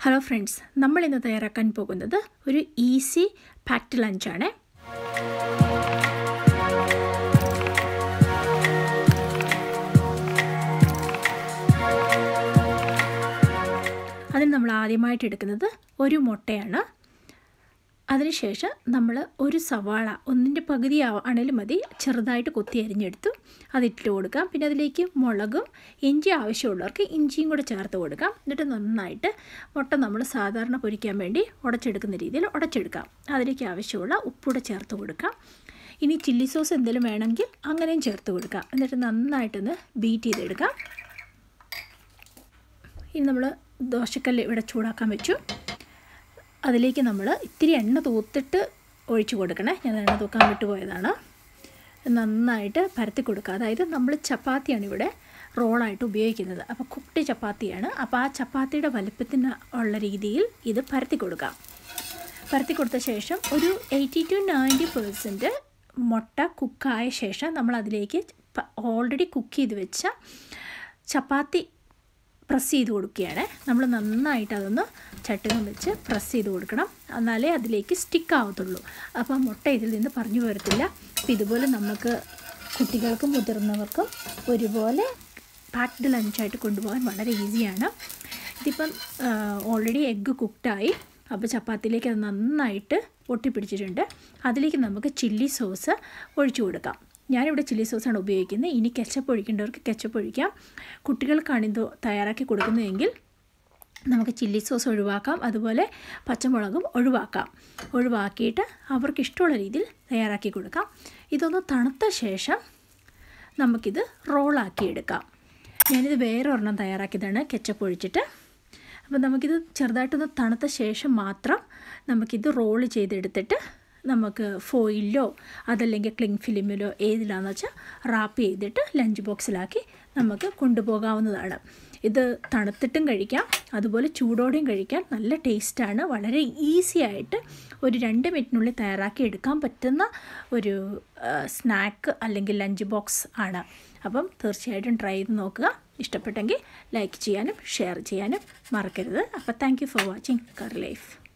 hello friends നമ്മൾ ഇന്ന് തയ്യാറാക്കാൻ പോകുന്നത് ഒരു ഈസി പാക്ഡ് ലഞ്ചാണ് അതിന് നമ്മൾ ആദ്യമായിട്ട് എടുക്കുന്നത് ഒരു മുട്ടയാണ് അതിനുശേഷം നമ്മൾ ഒരു സവാള ഒന്നിൻ്റെ പകുതി ആണെങ്കിലും മതി ചെറുതായിട്ട് കൊത്തി അരിഞ്ഞെടുത്തു അതിട്ട് കൊടുക്കാം പിന്നെ അതിലേക്ക് മുളകും ഇഞ്ചി ആവശ്യമുള്ളവർക്ക് ഇഞ്ചിയും കൂടെ ചേർത്ത് കൊടുക്കാം എന്നിട്ട് നന്നായിട്ട് മുട്ട നമ്മൾ സാധാരണ പൊരിക്കാൻ വേണ്ടി ഉടച്ചെടുക്കുന്ന രീതിയിൽ ഉടച്ചെടുക്കാം അതിലേക്ക് ആവശ്യമുള്ള ഉപ്പൂടെ ചേർത്ത് കൊടുക്കാം ഇനി ചില്ലി സോസ് എന്തെങ്കിലും വേണമെങ്കിൽ അങ്ങനെയും ചേർത്ത് കൊടുക്കാം എന്നിട്ട് നന്നായിട്ടൊന്ന് ബീറ്റ് ചെയ്തെടുക്കാം ഇനി നമ്മൾ ദോശക്കല്ല് ഇവിടെ ചൂടാക്കാൻ വെച്ചു അതിലേക്ക് നമ്മൾ ഇത്തിരി എണ്ണ തൂത്തിട്ട് ഒഴിച്ചു കൊടുക്കണേ ഞാൻ എണ്ണ തൂക്കാൻ വിട്ടുപോയതാണ് നന്നായിട്ട് പരത്തി കൊടുക്കുക അതായത് നമ്മൾ ചപ്പാത്തിയാണ് ഇവിടെ റോളായിട്ട് ഉപയോഗിക്കുന്നത് അപ്പോൾ കുട്ടി ചപ്പാത്തിയാണ് അപ്പോൾ ആ ചപ്പാത്തിയുടെ വലുപ്പത്തിന് ഉള്ള രീതിയിൽ ഇത് പരത്തി കൊടുക്കാം പരത്തി കൊടുത്ത ശേഷം ഒരു എയ്റ്റി ടു നയൻറ്റി പെർസെൻറ്റ് മുട്ട കുക്കായ ശേഷം നമ്മൾ അതിലേക്ക് ഓൾറെഡി കുക്ക് ചെയ്ത് വെച്ച ചപ്പാത്തി പ്രസ് ചെയ്ത് കൊടുക്കുകയാണ് നമ്മൾ നന്നായിട്ട് അതൊന്ന് ചട്ടുകം വെച്ച് പ്രസ് ചെയ്ത് കൊടുക്കണം എന്നാലേ അതിലേക്ക് സ്റ്റിക്ക് ആവത്തുള്ളൂ അപ്പോൾ മുട്ട ഇതിൽ നിന്ന് പറഞ്ഞു വരത്തില്ല അപ്പോൾ ഇതുപോലെ നമുക്ക് കുട്ടികൾക്കും മുതിർന്നവർക്കും ഒരുപോലെ പാക്ഡ് ലഞ്ചായിട്ട് കൊണ്ടുപോകാൻ വളരെ ഈസിയാണ് ഇതിപ്പം ഓൾറെഡി എഗ്ഗ് കുക്ക്ഡായി അപ്പോൾ ചപ്പാത്തിയിലേക്ക് അത് നന്നായിട്ട് ഒട്ടിപ്പിടിച്ചിട്ടുണ്ട് അതിലേക്ക് നമുക്ക് ചില്ലി സോസ് ഒഴിച്ചു കൊടുക്കാം ഞാനിവിടെ ചില്ലി സോസാണ് ഉപയോഗിക്കുന്നത് ഇനി കെച്ചപ്പ് ഒഴിക്കേണ്ടവർക്ക് കെച്ചപ്പ് ഒഴിക്കാം കുട്ടികൾക്കാണ് ഇത് തയ്യാറാക്കി കൊടുക്കുന്നതെങ്കിൽ നമുക്ക് ചില്ലി സോസ് ഒഴിവാക്കാം അതുപോലെ പച്ചമുളകും ഒഴിവാക്കാം ഒഴിവാക്കിയിട്ട് അവർക്ക് ഇഷ്ടമുള്ള രീതിയിൽ തയ്യാറാക്കി കൊടുക്കാം ഇതൊന്ന് തണുത്ത ശേഷം നമുക്കിത് റോളാക്കി എടുക്കാം ഞാനിത് വേറെ ഒരെണ്ണം തയ്യാറാക്കിയതാണ് കെച്ചപ്പ് ഒഴിച്ചിട്ട് അപ്പോൾ നമുക്കിത് ചെറുതായിട്ടൊന്ന് തണുത്ത ശേഷം മാത്രം നമുക്കിത് റോൾ ചെയ്തെടുത്തിട്ട് നമുക്ക് ഫോയിലോ അതല്ലെങ്കിൽ ക്ലിങ് ഫിലിമിലോ ഏതിലാണെന്ന് വെച്ചാൽ റാപ്പ് ചെയ്തിട്ട് ലഞ്ച് ബോക്സിലാക്കി നമുക്ക് കൊണ്ടുപോകാവുന്നതാണ് ഇത് തണുത്തിട്ടും കഴിക്കാം അതുപോലെ ചൂടോടെയും കഴിക്കാൻ നല്ല ടേസ്റ്റാണ് വളരെ ഈസി ആയിട്ട് ഒരു രണ്ട് മിനിറ്റിനുള്ളിൽ തയ്യാറാക്കി എടുക്കാൻ പറ്റുന്ന ഒരു സ്നാക്ക് അല്ലെങ്കിൽ ലഞ്ച് ബോക്സ് ആണ് അപ്പം തീർച്ചയായിട്ടും ട്രൈ ചെയ്ത് നോക്കുക ഇഷ്ടപ്പെട്ടെങ്കിൽ ലൈക്ക് ചെയ്യാനും ഷെയർ ചെയ്യാനും മറക്കരുത് അപ്പോൾ thank you for watching curry life